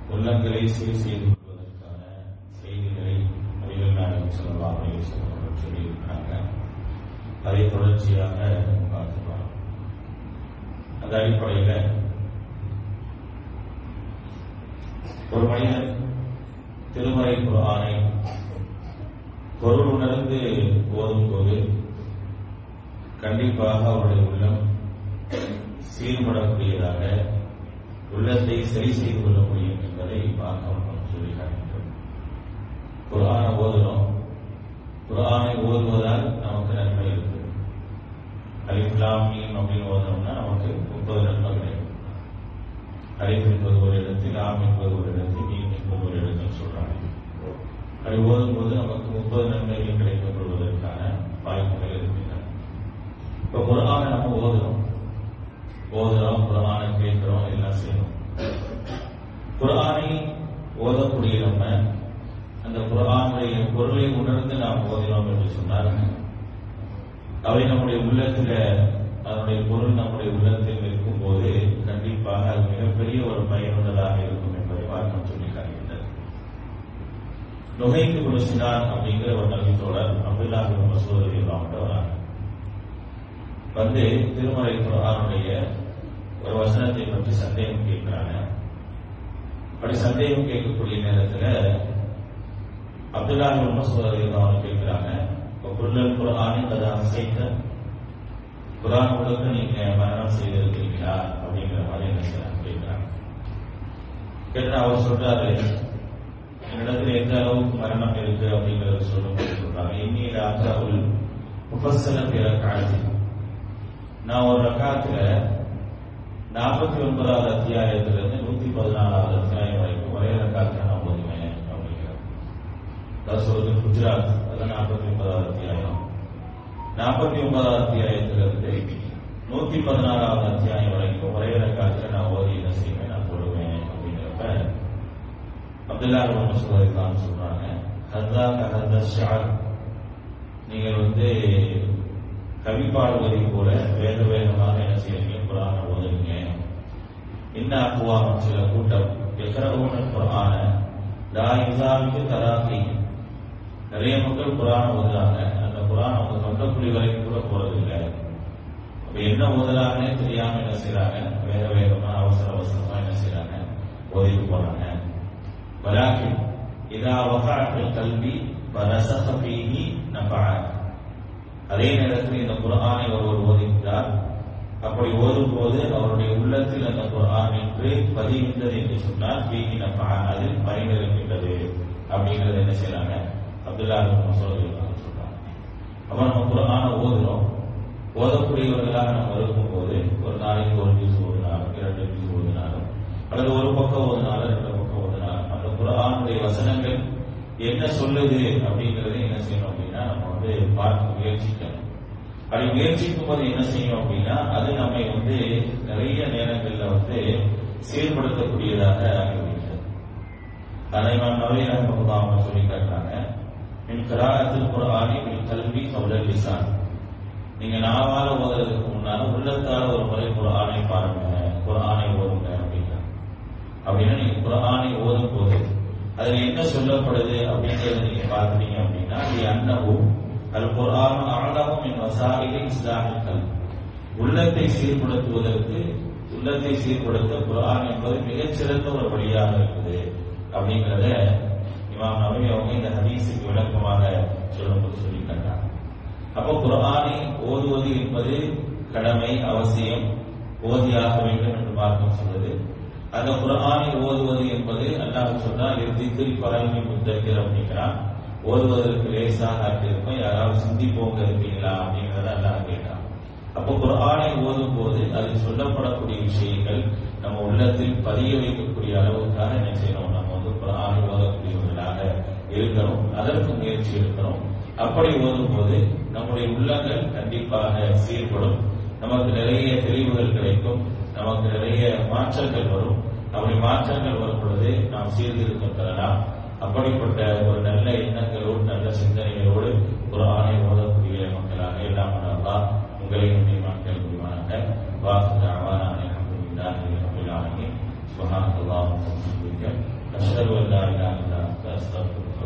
உள்ளங்களை சீர் செய்து கொள்வதற்கான செய்திகளை நபிகள் நாயகம் ஸல்லல்லாஹு அலைஹி வஸல்லம் அவர்கள் சொல்லியிருக்கிறாங்க அதை தொடர்ச்சியாக பார்க்கலாம் அந்த அடிப்படையில் ஒரு மனிதன் திருமறை குர்ஆனை பொருள் உணர்ந்து ஓதும் போது கண்டிப்பாக அவருடைய உள்ளம் சீர்படக்கூடியதாக உள்ளத்தை சரி செய்து கொள்ள முடியும் என்பதை பார்க்க நாம் சொல்லி காட்டுகிறோம் குரானை ஓதுறோம் குரானை ஓதுவதால் நமக்கு நன்மை இருக்கு அலிஃப்லாமீன் அப்படின்னு ஓதுனோம்னா நமக்கு முப்பது நன்மை கிடைக்கும் அலிஃப் என்பது ஒரு இடத்தில் ஆம் என்பது ஒரு இடத்தில் மீன் என்பது ஒரு இடத்தில் சொல்றாங்க அதை ஓதும் போது நமக்கு முப்பது நன்மைகள் கிடைக்கப் பெறுவதற்கான வாய்ப்புகள் இருக்கின்றன இப்போ குரானை நம்ம ஓதுறோம் ஓதுறோம் குரானை கேட்கிறோம் எல்லாம் செய்யணும் குரானை ஓதக்கூடிய நம்ம அந்த குரானுடைய பொருளை உணர்ந்து நாம் ஓதினோம் என்று சொன்னால் அவை நம்முடைய உள்ளத்தில் அதனுடைய பொருள் நம்முடைய உள்ளத்தில் இருக்கும் போது கண்டிப்பாக அது மிகப்பெரிய ஒரு பயனுள்ளதாக இருக்கும் என்பதை வார்த்தை சொல்லி காட்டுகின்றது நுகைக்கு குருசினான் அப்படிங்கிற ஒரு நபித்தோழர் அப்துல்லாஹி மசூத் இல்லாமட்டவர் வந்து திருமலை குரானுடைய ஒரு வசனத்தை பற்றி சந்தேகம் கேட்கிறாங்க அப்படி சந்தேகம் கேட்கக்கூடிய நேரத்தில் அப்துல்லாஹி மசூத் இல்லாமல் கேட்கிறாங்க இப்போ குருளல் குரானின் அதை அசைத்த குரான் முழுக்க நீங்க மரணம் செய்திருக்கீங்களா அப்படிங்கிற மாதிரி என்ன செய்யறாங்க கேட்கிறாங்க கேட்டா அவர் சொல்றாரு என்னிடத்தில் எந்த அளவுக்கு மரணம் இருக்கு அப்படிங்கறத சொல்லும்போது சொல்றாங்க இன்னில அக்கவுல் முஃபஸ்ஸல பிற காலத்தில் நான் ஒரு ரக்காத்துல நாற்பத்தி ஒன்பதாவது அத்தியாயத்திலிருந்து நூத்தி பதினாலாவது அத்தியாயம் வரைக்கும் ஒரே ரக்காத்துல நான் ஓதுவேன் அப்படிங்கிறேன் அதாவது சொல்றது குஜராத் அதான் நாற்பத்தி ஒன்பதாவது அத்தியாயம் நாற்பத்தி ஒன்பதாவது அத்தியாயத்திலிருந்து நூத்தி பதினாறாவது அத்தியாயம் வரைக்கும் ஒரே ரக்காத்துல நான் ஓதி என்ன செய்வேன் நான் போடுவேன் அப்படிங்கிறப்ப அப்துல்லா மசூதான் சொல்றாங்க ஹத்தா கஹத்த ஷார் நீங்கள் வந்து கவி பாடுவதை போல வேக வேகமாக என்ன செய்யுங்க குரான ஓதுங்க என்ன அக்குவாமம் சில கூட்டம் எக்கரவுன குரான லா இசாமிக்கு தராக்கி நிறைய மக்கள் குரான் ஓதுறாங்க அந்த குரான் அவங்க தொண்டக்குழி வரைக்கும் கூட போறதில்லை அப்ப என்ன ஓதுறாங்கன்னே தெரியாம என்ன செய்யறாங்க வேக வேகமா அவசர அவசரமா என்ன செய்யறாங்க ஓதிட்டு போறாங்க ولكن إذا وقع في القلب فرسخ فيه نفعه அதே நேரத்தில் இந்த குரானை ஒருவர் ஓதுகிறார் அப்படி ஓதும் போது அவருடைய உள்ளத்தில் அந்த குரான் என்று பதிகின்றது என்று சொன்னால் பீகி நஃபா அதில் பயன் இருக்கின்றது அப்படிங்கிறது என்ன செய்யறாங்க அப்துல்லா சொல்றாங்க அப்ப நம்ம குரானை ஓதுறோம் ஓதக்கூடியவர்களாக நம்ம இருக்கும்போது ஒரு நாளைக்கு ஒரு நியூஸ் ஓதினாலும் இரண்டு நியூஸ் ஓதினாலும் அல்லது ஒரு பக்கம் ஓதினாலும் ரெண்டு பக்கம் ஓதினாலும் அந்த குரானுடைய வசனங்கள் என்ன சொல்லுது அப்படிங்கறத என்ன செய்யணும் அப்படின்னா நம்ம வந்து பார்க்க முயற்சிக்கணும் அப்படி முயற்சிக்கும் போது என்ன செய்யணும் அப்படின்னா அது நம்மை வந்து நிறைய நேரங்கள்ல வந்து சீர்படுத்தக்கூடியதாக ஆகிவிடுகிறது அதை நான் நவீன அவங்க சொல்லி காட்டுறாங்க மின் கராகத்தில் குரானி மின் கல்வி கவுலல் லிசான் நீங்க நாவால ஓதுறதுக்கு முன்னால உள்ளத்தால ஒரு முறை குரானை பாருங்க குரானை ஓதுங்க அப்படின்னா அப்படின்னா நீங்க குரானை ஓதும் போது அதுல என்ன சொல்லப்படுது அப்படிங்கறத நீங்க பார்த்துட்டீங்க அப்படின்னா அது அன்னவும் அது குரான் ஆழமும் என் வசாயிலே இஸ்லாமிக்கல் உள்ளத்தை சீர்படுத்துவதற்கு உள்ளத்தை சீர்படுத்த குரான் என்பது மிகச்சிறந்த ஒரு வழியாக இருக்குது அப்படிங்கிறத இமாம் நபி அவங்க இந்த ஹதீஸுக்கு விளக்கமாக சொல்லும்போது சொல்லி கண்டாங்க அப்போ குரானை ஓதுவது என்பது கடமை அவசியம் ஓதியாக வேண்டும் என்று மார்க்கம் சொல்வது அந்த குரானை ஓதுவது என்பது அல்லாஹ் சொன்னால் இறுதிக்கு பரவி முத்தரிக்கிற அப்படிங்கிறான் ஓதுவதற்கு லேசாக இருக்கும் யாராவது சிந்திப்போங்க இருக்கீங்களா அப்படிங்கிறத அல்லாஹ் கேட்டான் அப்போ குரானை ஓதும் போது அதில் சொல்லப்படக்கூடிய விஷயங்கள் நம்ம உள்ளத்தில் பதிய வைக்கக்கூடிய அளவுக்காக என்ன செய்யணும் நம்ம வந்து குரானை ஓதக்கூடியவர்களாக இருக்கணும் அதற்கு முயற்சி எடுக்கணும் அப்படி ஓதும் போது நம்முடைய உள்ளங்கள் கண்டிப்பாக சீர்படும் நமக்கு நிறைய தெளிவுகள் கிடைக்கும் நமக்கு நிறைய மாற்றங்கள் வரும் அப்படி மாற்றங்கள் வரும் பொழுது நாம் சீர்திருத்தம் பெறலாம் அப்படிப்பட்ட ஒரு நல்ல எண்ணங்களோடு நல்ல சிந்தனைகளோடு ஒரு ஆணை ஓதக்கூடிய மக்களாக எல்லாம் பண்ணலாம் உங்களையும் மக்கள் புரிவானாக வாக்கு அவானான அலமதுல்லாஹி ரபில் ஆலமீன் சுப்ஹானல்லாஹ் اللهم وبحمدك أشهد أن لا إله إلا أنت أستغفرك